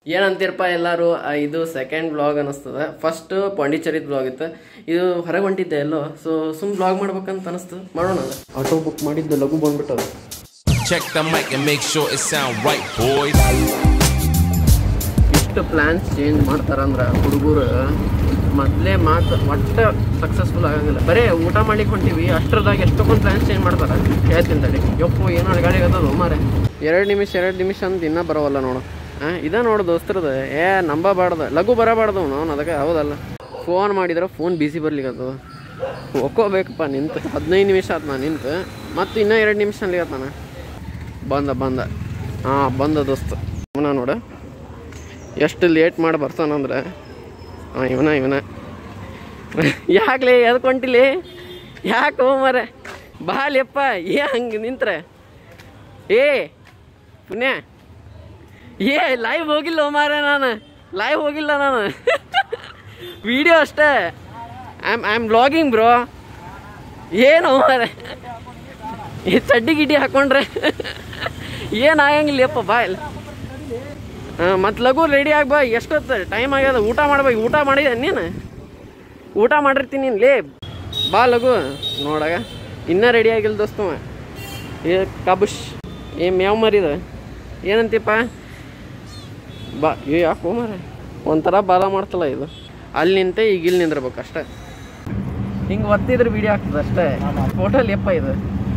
ಏನಂತೀರಪ್ಪ ಎಲ್ಲರೂ ಆ, ಇದು ಸೆಕೆಂಡ್ ಬ್ಲಾಗ್ ಅನಿಸ್ತದ ಫಸ್ಟ್ ಪಾಂಡಿಚೇರಿದ ಬ್ಲಾಗ್ ಇತ್ತು ಇದು ಹೊರಗೆ ಹೊಂಟಿದ್ದೆ ಎಲ್ಲೋ ಸೊ ಸುಮ್ ಬ್ಲಾಗ್ ಮಾಡ್ಬೇಕಂತ ಅನಿಸ್ತು ಮಾಡೋಣ ಆಟೋ ಬುಕ್ ಮಾಡಿದ್ದು ಲಘು ಬಂದ್ಬಿಟ್ಟದ Check the mic and make sure it sound right, boys. ಇಷ್ಟು ಪ್ಲ್ಯಾನ್ಸ್ ಚೇಂಜ್ ಮಾಡ್ತಾರಂದ್ರೆ ಹುಡುಗರು ಮೊದಲೇ ಮಾತು ಒಟ್ಟು ಸಕ್ಸಸ್ಫುಲ್ ಆಗಂಗಿಲ್ಲ ಬರೇ ಊಟ ಮಾಡ್ಲಿಕ್ಕೆ ಹೊಂಟಿವಿ ಅಷ್ಟರದಾಗ ಎಷ್ಟೊಂದು ಪ್ಲ್ಯಾನ್ಸ್ ಚೇಂಜ್ ಮಾಡ್ತಾರೆ ಹೇಳ್ತೀನಿ ತಡಿ ಯಪ್ಪು ಏನೋ ಗಾಡಿ ಆಗತ್ತದ ಮಾರೆ ಎರಡು ನಿಮಿಷ ಎರಡು ನಿಮಿಷ ಅಂತ ಇನ್ನೂ ಬರೋವಲ್ಲ ನೋಡು ಹಾಂ ಇದ ನೋಡು ದೋಸ್ತರದ ಏ ನಂಬಬಾರ್ದು ಲಘು ಬರಬಾರ್ದು ಅವ್ನು ಅದಕ್ಕೆ ಹೌದಲ್ಲ ಫೋನ್ ಮಾಡಿದ್ರೆ ಫೋನ್ ಬಿಸಿ ಬರ್ಲಿಕ್ಕತ್ತದ ಒಕ್ಕೋಬೇಕಪ್ಪ ನಿಂತು ಹದಿನೈದು ನಿಮಿಷ ಆತು ನಾನು ನಿಂತು ಮತ್ತು ಇನ್ನೂ ಎರಡು ನಿಮಿಷ ಅಲ್ಲಿಗತ್ತಾನ ಬಂದ ಬಂದ ಹಾಂ ಬಂದ ದೋಸ್ತ ಅವನ ನೋಡು ಎಷ್ಟು ಲೇಟ್ ಮಾಡಿ ಬರ್ತಾನಂದ್ರೆ ಹಾಂ ಇವನ ಇವನ ಯಾಕ್ಲೆ ಎದಕ್ಕೆ ಹೊಂಟಿಲಿ ಯಾಕೆ ಹೋ ಮರೆ ಬಾಲಿಯಪ್ಪ ಏ ಹಂಗೆ ನಿಂತ್ರೆ ಏ ಪುಣ್ಯ ಏ ಲೈವ್ ಹೋಗಿಲ್ಲ ಮಾರ ನಾನು ಲೈವ್ ಹೋಗಿಲ್ಲ ನಾನು ವಿಡಿಯೋ ಅಷ್ಟೇ I am I am blogging bro ಏನು ಮಾರೆ ಈ ಚಡ್ಡಿ ಗಿಡ್ಡಿ ಹಾಕೊಂಡ್ರೆ ಏನು ಆಗಂಗಿಲ್ಲಪ್ಪ ಬಾ ಇಲ್ಲ ಹಾಂ ಮತ್ತು ಲಘು ರೆಡಿ ಆಗಿ ಬಾ ಎಷ್ಟೊತ್ತು ಟೈಮ್ ಆಗ್ಯದ ಊಟ ಮಾಡ್ಬೇಕು ಊಟ ಮಾಡಿದೆ ನೀನು ಊಟ ಮಾಡಿರ್ತೀನಿ ನೀನು ಲೇ ಬಾ ಲಘು ನೋಡಾಗ ಇನ್ನೂ ರೆಡಿ ಆಗಿಲ್ಲ ದೋಸ್ತವ ಏ ಕಬುಷ್ ಏ ಮ್ಯಾವ್ ಮರಿದ ಏನಂತೀಪ ಬಾ ಏ ಯಾಕೋ ಮರ ಒಂಥರ ಬಾಲ ಮಾಡ್ತಲ್ಲ ಇದು ಅಲ್ಲಿ ನಿಂತೆ ಈಗ ಇಲ್ಲಿ ನಿಂದಿರ್ಬೇಕು ಅಷ್ಟೇ ಹಿಂಗೆ ಒತ್ತಿದ್ರೆ ವಿಡಿಯೋ ಆಗ್ತದೆ ಅಷ್ಟೇ ಫೋಟೋ ಲೆಪ್ಪ ಇದು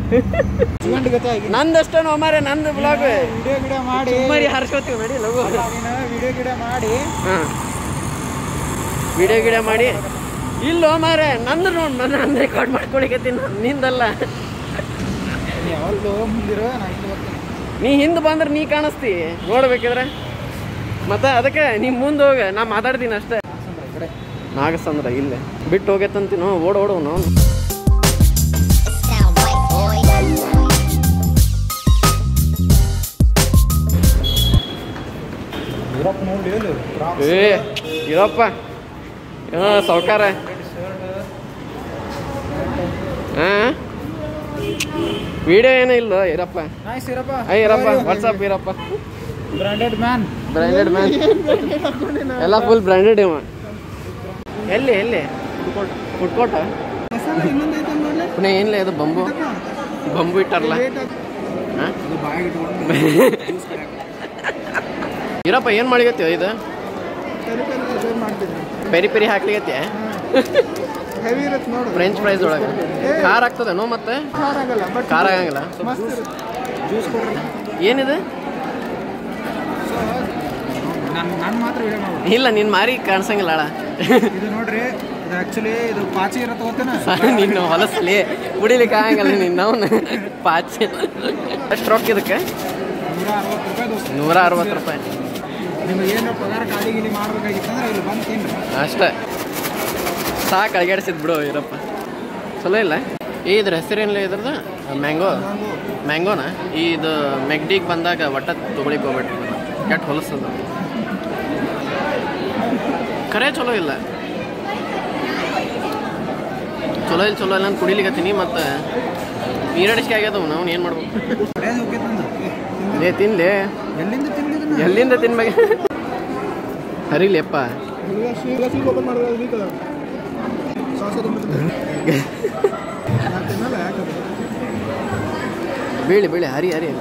ನಂದಷ್ಟೇ ಮಾರೆ ನಂದು ಬ್ಲಾಗ್ ವಿಡಿಯೋ ಗಿಡಿಯೋ ಮಾಡಿ ಸುಮ್ಮರಿ ಹಾರಿಸ್ಕೋತೀವಿ ನಡಿ ಲಘು ನೀನು ವಿಡಿಯೋ ಗಿಡಿಯೋ ಮಾಡಿ ಹಾಂ ವಿಡಿಯೋ ಗಿಡ ಮಾಡಿ ಇಲ್ಲೋ ಮಾರೆ ನಂದು ನೋಡಿ ನನ್ನ ನಾನು ರೆಕಾರ್ಡ್ ಮಾಡ್ಕೊಳಿಕತ್ತೀನಿ ನಿಂದಲ್ಲ ನೀ ಯಾವಾಗಲೂ ಮುಂದಿರೋ ನಾ ಇಲ್ಲಿ ಬರ್ತೀನಿ ನೀ ಹಿಂದೆ ಬಂದ್ರೆ ನೀ ಕಾಣಿಸ್ತಿ ನೋಡ್ಬೇಕಿದ್ರೆ ಮತ್ತೆ ಅದಕ್ಕೆ ನೀ ಮುಂದೆ ಹೋಗ ನಾ ಮಾತಾಡ್ತೀನಿ ಅಷ್ಟೇ ಸಂದ್ರ ಈ ಕಡೆ ನಾಗಸಂದ್ರ ಇಲ್ಲೇ ಬಿಟ್ಟು ಹೋಗೈತಂತೀನೋ ಓಡ್ ಓಡು ನಾವು Sound white boy. ಯೂರೋಪ್ ನೋಡಿ ಹೇಳು ಏ ಇರಪ್ಪ ಏನೋ ಸಾವ್ಕಾರ ಹಾಂ ವಿಡಿಯೋ ಏನೂ ಇಲ್ಲ ಇರಪ್ಪ ನೈಸ್ ಇರಪ್ಪ ಐ ಇರಪ್ಪ ವಾಟ್ಸಪ್ ಇರಪ್ಪ ಬ್ರಾಂಡೆಡ್ ಮ್ಯಾನ್ ಬ್ರ್ಯಾಂಡೆಡ್ ಮ್ಯಾನ್ ಎಲ್ಲ ಫುಲ್ ಬ್ರ್ಯಾಂಡೆಡ್ ಇವ ಎಲ್ಲಿ ಎಲ್ಲಿ ಫುಡ್ ಕೋರ್ಟ ಇನ್ನೊಂದು ಐತೆ ನೋಡ್ಲೆ ಪುಣೆ ಏನಿಲ್ಲ ಇದು ಬಂಬು ಬಂಬು ಇಟ್ಟಾರಲ್ಲ ಹಾಂ ಇದು ಬಾಯಿಗೆ ಇಟ್ಕೊಂಡು ಇರಪ್ಪ ಏನು ಮಾಡಿಗತ್ತಿ ಇದು ಪೆರಿ ಪೆರಿ ಶೇರ್ ಮಾಡ್ತೀನಿ ಪೆರಿ ಪೆರಿ ಹಾಕ್ಲಿಗತ್ತಿ ಹೆವಿ ಇರುತ್ತೆ ನೋಡು ಫ್ರೆಂಚ್ ಫ್ರೈಸ್ ಒಳಗೆ ಖಾರ ಆಗ್ತದೇನೋ ಮತ್ತೆ ಖಾರ ಆಗಲ್ಲ ಬಟ್ ಖಾರ ಆಗಂಗಿಲ್ಲ ಮಸ್ತ್ ಇರುತ್ತೆ ಜ್ಯೂಸ್ ಕೊಡ್ರಿ ಏನಿದೆ ನಾನು ನಾನು ಮಾತ್ರ ವಿಡಿಯೋ ಮಾಡ್ಬೋದು ಇಲ್ಲ ನಿನ್ನ ಮಾರಿ ಕಾಣಿಸಂಗಿಲ್ಲ ಅಳ ಇದು ನೋಡ್ರಿ ಇದು ಆ್ಯಕ್ಚುಲಿ ಇದು ಪಾಚಿ ಇರುತ್ತೆ ಗೊತ್ತೇನ ನಿನ್ನ ಹೊಲಸಲಿ ಉಡಿಲಿಕ್ಕೆ ಆಗಂಗಿಲ್ಲ ನಿನ್ನ ಅವನು ಪಾಚಿ ಎಷ್ಟು ರೊಕ್ಕ ಇದಕ್ಕೆ ನೂರ ಅರವತ್ತು ರೂಪಾಯಿ ದೋಸ್ತ ನೂರ ಅರವತ್ತು ರೂಪಾಯಿ ನಿಮಗೆ ಏನು ಪಗಾರ ಖಾಲಿ ಗಿಲಿ ಮಾಡ್ಬೇಕಾಗಿತ್ತಂದ್ರೆ ಇಲ್ಲಿ ಬಂದು ತಿನ್ರಿ ಅಷ್ಟೇ ಸಾಕು ಅಳಗಾಡಿಸಿದ್ ಬಿಡು ಇರಪ್ಪ ಚಲೋ ಇಲ್ಲ ಏ ಇದ್ರ ಹೆಸರೇನಿಲ್ಲ ಇದ್ರದ್ದು ಮ್ಯಾಂಗೋ ಮ್ಯಾಂಗೋನ ಇದು ಮೆಗ್ಡಿಗೆ ಬಂದಾಗ ಒಟ್ಟ ತೊಗೊಳಿಕ್ ಹೋಗ್ಬೇಡ್ರಿ ಕೆಟ್ಟ ಹೊಲಸದ ಖರೆ ಚಲೋ ಇಲ್ಲ ಚಲೋ ಇಲ್ಲ ಚಲೋ ಇಲ್ಲ ಅಂತ ಕುಡಿಲಿಕತ್ತೀನಿ ಮತ್ತು ನೀರಡಿಸಿಕೆ ಆಗ್ಯದವು ನಾವು ಏನು ಮಾಡ್ಬೇಕು ಹೊಡ್ಯಾದು ಹೋಗ್ಯತಂದು ಲೇ ತಿನ್ಲೇ ಎಲ್ಲಿಂದ ತಿನ್ಲಿದನ್ನ ಎಲ್ಲಿಂದ ತಿನ್ಬೇಕು ಹರಿಲಿಯಪ್ಪ ಓಪನ್ ಮಾಡಿದ್ರೆ ಸಾಸ ತಿನ್ನಲ್ಲ ಯಾಕಂದ್ರೆ ಬೀಳಿ ಬೀಳಿ ಹರಿ ಹರಿ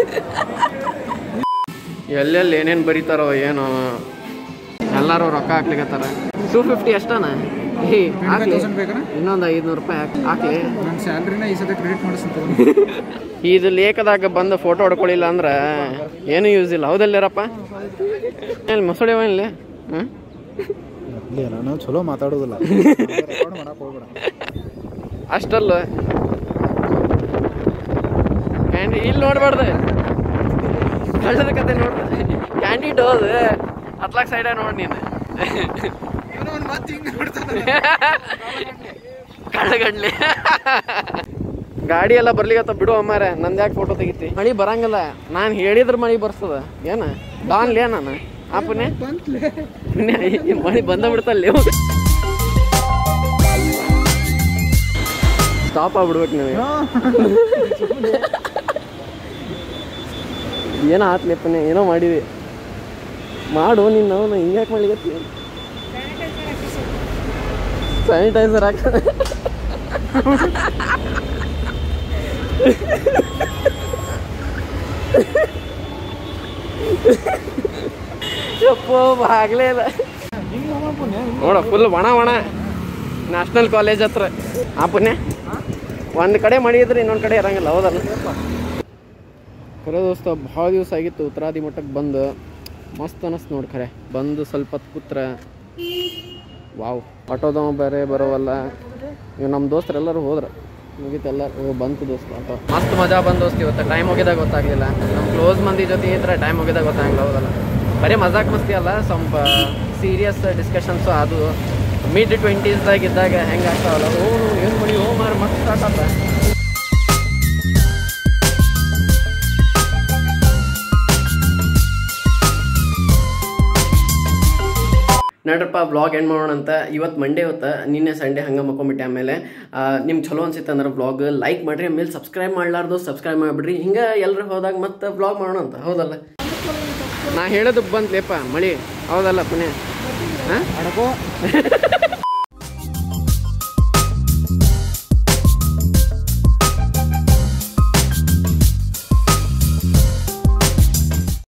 ಎಲ್ಲೆಲ್ಲಿ ಏನೇನು ಬರೀತಾರೋ ಏನೋ ಎಲ್ಲರೂ ರೊಕ್ಕ ಹಾಕ್ಲಿಕತ್ತಾರ ಟೂ ಫಿಫ್ಟಿ ಅಷ್ಟನ ಏ ಹಾಕ್ಲಿ ತೌಸಂಡ್ ಬೇಕಾ ಇನ್ನೊಂದು ಐದುನೂರು ರೂಪಾಯಿ ಹಾಕ್ ಹಾಕ್ಲಿ ನನ್ನ ಸ್ಯಾಲ್ರಿನ ಈ ಸತಿ ಕ್ರೆಡಿಟ್ ಮಾಡಿಸ್ತಂತ ಇದು ಲೇಖದಾಗ ಬಂದು ಫೋಟೋ ಹೊಡ್ಕೊಳ್ಳಿಲ್ಲ ಅಂದ್ರೆ ಏನೂ ಯೂಸ್ ಇಲ್ಲ ಹೌದಲ್ಲಿರಪ್ಪ ಎಲ್ಲಿ ಮೊಸಳೆ ಇಲ್ಲಿ ಹಾಂ ಇಲ್ಲ ನಾನು ಚಲೋ ಮಾತಾಡೋದಿಲ್ಲ ರೆಕಾರ್ಡ್ ಮಾಡಕ್ಕೆ ಹೋಗ್ಬೇಡ ಅಷ್ಟಲ್ಲ ಕ್ಯಾಂಡಿ ಇಲ್ಲಿ ನೋಡ್ಬಾರ್ದು ಕಳ್ಳದ ಕತೆ ನೋಡ್ಬಾರ್ದು ಕ್ಯಾಂಡಿಡ್ ಹೋದ್ ಹತ್ಲಾಕ್ ಸೈಡ ನೋಡಿ ನೀನು ಮತ್ತೆ ಹಿಂಗೆ ನೋಡ್ತಾನೆ ಕಳ್ಳಗಡ್ಲಿ ಗಾಡಿ ಎಲ್ಲ ಬರ್ಲಿಕತ್ತ ಬಿಡು ಅಮ್ಮಾರ ನಂದು ಯಾಕೆ ಫೋಟೋ ತೆಗಿತಿ ಮಳಿ ಬರಂಗಿಲ್ಲ ನಾನು ಹೇಳಿದ್ರ ಮಳಿ ಬರ್ತದ ಏನ ಡಾನ್ಲೇ ನಾನು ಆ ಪುಣ್ಯ ಬಂತ್ಲೆ ಪುಣ್ಯ ಈ ಮಳಿ ಬಂದ ಬಿಡ್ತಲ್ಲ ಸ್ಟಾಪ್ ಆಗ್ಬಿಡ್ಬೇಕು ನೀವು ಏನೋ ಆತ್ಲೆ ಪುಣ್ಯ ಏನೋ ಮಾಡಿವಿ ಮಾಡು ನೀನು ಅವನು ಹಿಂಗ್ಯಾಕೆ ಮಾಡ್ಲಿಕತ್ತಿ ಸ್ಯಾನಿಟೈಸರ್ ಹಾಕ ಯಪ್ಪೋ ಬಾಗ್ಲೇ ಇಲ್ಲ ನೋಡ ಫುಲ್ ಒಣ ಒಣ ನ್ಯಾಷನಲ್ ಕಾಲೇಜ್ ಹತ್ರ ಆ ಪುಣ್ಯ ಒಂದು ಕಡೆ ಮಳಿ ಇದ್ರೆ ಇನ್ನೊಂದು ಕಡೆ ಇರಂಗಿಲ್ಲ ಹೌದಲ್ಲ ಖರೆ ದೋಸ್ತ ಭಾಳ ದಿವಸ ಆಗಿತ್ತು ಉತ್ತರಾದಿ ಮಠಕ್ಕೆ ಬಂದು ಮಸ್ತ್ ಅನಸ್ತು ನೋಡಿ ಖರೆ ಬಂದು ಸ್ವಲ್ಪ ಹೊತ್ತು ಕೂತ್ರ ವಾವ್ ಆಟೋದವ ಬೇರೆ ಬರೋವಲ್ಲ ಇವ್ ನಮ್ಮ ದೋಸ್ತರೆಲ್ಲರೂ ಹೋದ್ರ ಮುಗೀತೆಲ್ಲ ಓ ಬಂತು ದೋಸ್ತ ಆಟೋ ಮಸ್ತ್ ಮಜಾ ಬಂದು ದೋಸ್ತ ಇವತ್ತು ಟೈಮ್ ಹೋಗಿದಾಗ ಗೊತ್ತಾಗಲಿಲ್ಲ ನಮ್ಮ ಕ್ಲೋಸ್ ಮಂದಿ ಜೊತೆ ಇದ್ರೆ ಟೈಮ್ ಹೋಗಿದಾಗ ಗೊತ್ತಾಗಲ್ಲ ಹೌದಲ್ಲ ಬರೀ ಮಜಾಕ್ ಮಸ್ತಿ ಅಲ್ಲ ಸ್ವಲ್ಪ ಸೀರಿಯಸ್ ಡಿಸ್ಕಷನ್ಸು ಅದು ಮಿಡ್ ಟ್ವೆಂಟೀಸ್ದಾಗ ಇದ್ದಾಗ ಹೆಂಗೆ ಆಗ್ತಾವಲ್ಲ ಓ ಏನು ಮಾಡಿ ಓ ಮಾರ ಮಸ್ತ್ ಸ್ಟಾರ್ಟ್ ಆತ ನಡ್ರಪ್ಪ ಬ್ಲಾಗ್ ಎಂಡ್ ಮಾಡೋಣ ಅಂತ ಇವತ್ತು ಮಂಡೇ ಹೊತ್ತ ನಿನ್ನೆ ಸಂಡೇ ಹಂಗೆ ಮಕ್ಕೊಂಬಿಟ್ಟೆ ಆಮೇಲೆ ನಿಮ್ಗೆ ಚಲೋ ಅನ್ಸಿತ್ತು ಅಂದ್ರೆ ಬ್ಲಾಗ್ ಲೈಕ್ ಮಾಡಿರಿ ಆಮೇಲೆ ಸಬ್ಸ್ಕ್ರೈಬ್ ಮಾಡಲಾರ್ದು ಸಬ್ಸ್ಕ್ರೈಬ್ ಮಾಡಿಬಿಡ್ರಿ ಹಿಂಗೆ ಎಲ್ಲರೂ ಹೋದಾಗ ಮತ್ತೆ ಬ್ಲಾಗ್ ಮಾಡೋಣ ಅಂತ ಹೌದಲ್ಲ ನಾ ಹೇಳೋದು ಬಂತ್ಲೇಪ ಮಳಿ ಹೌದಲ್ಲ ಪುಣ್ಯ ಹಾಂ ಅಡಕೋ